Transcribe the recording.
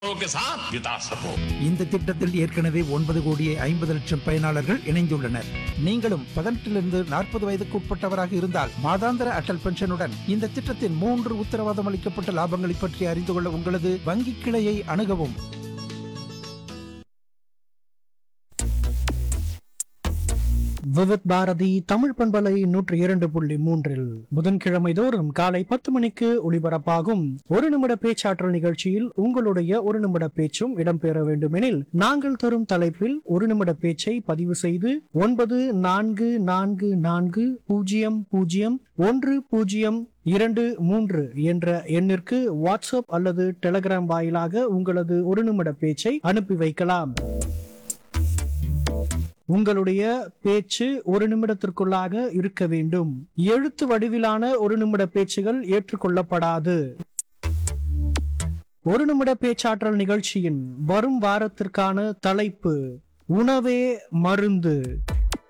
के साथ बिता सको இந்த திட்டத்தில் ஏற்கனவே ஒன்பது கோடியே ஐம்பது லட்சம் பயனாளர்கள் இணைந்துள்ளனர் நீங்களும் பதினெட்டிலிருந்து நாற்பது வயதுக்கு உட்பட்டவராக இருந்தால் மாதாந்திர அடல் பென்ஷனுடன் இந்த திட்டத்தின் மூன்று உத்தரவாதம் அளிக்கப்பட்ட லாபங்களை பற்றி அறிந்து கொள்ள உங்களது வங்கி கிளையை அணுகவும் விவித் பாரதி தமிழ் பண்பலை நூற்றி இரண்டு புள்ளி மூன்றில் புதன்கிழமை தோறும் காலை பத்து மணிக்கு ஒளிபரப்பாகும் ஒரு நிமிட பேச்சாற்றல் நிகழ்ச்சியில் உங்களுடைய ஒரு நிமிட பேச்சும் இடம்பெற வேண்டுமெனில் நாங்கள் தரும் தலைப்பில் ஒரு நிமிட பேச்சை பதிவு செய்து ஒன்பது நான்கு நான்கு நான்கு பூஜ்ஜியம் பூஜ்ஜியம் ஒன்று பூஜ்ஜியம் இரண்டு மூன்று என்ற எண்ணிற்கு வாட்ஸ்அப் அல்லது டெலிகிராம் வாயிலாக உங்களது ஒரு நிமிட பேச்சை அனுப்பி வைக்கலாம் உங்களுடைய பேச்சு ஒரு நிமிடத்திற்குள்ளாக இருக்க வேண்டும் எழுத்து வடிவிலான ஒரு நிமிட பேச்சுகள் ஏற்றுக்கொள்ளப்படாது ஒரு நிமிட பேச்சாற்றல் நிகழ்ச்சியின் வரும் வாரத்திற்கான தலைப்பு உணவே மருந்து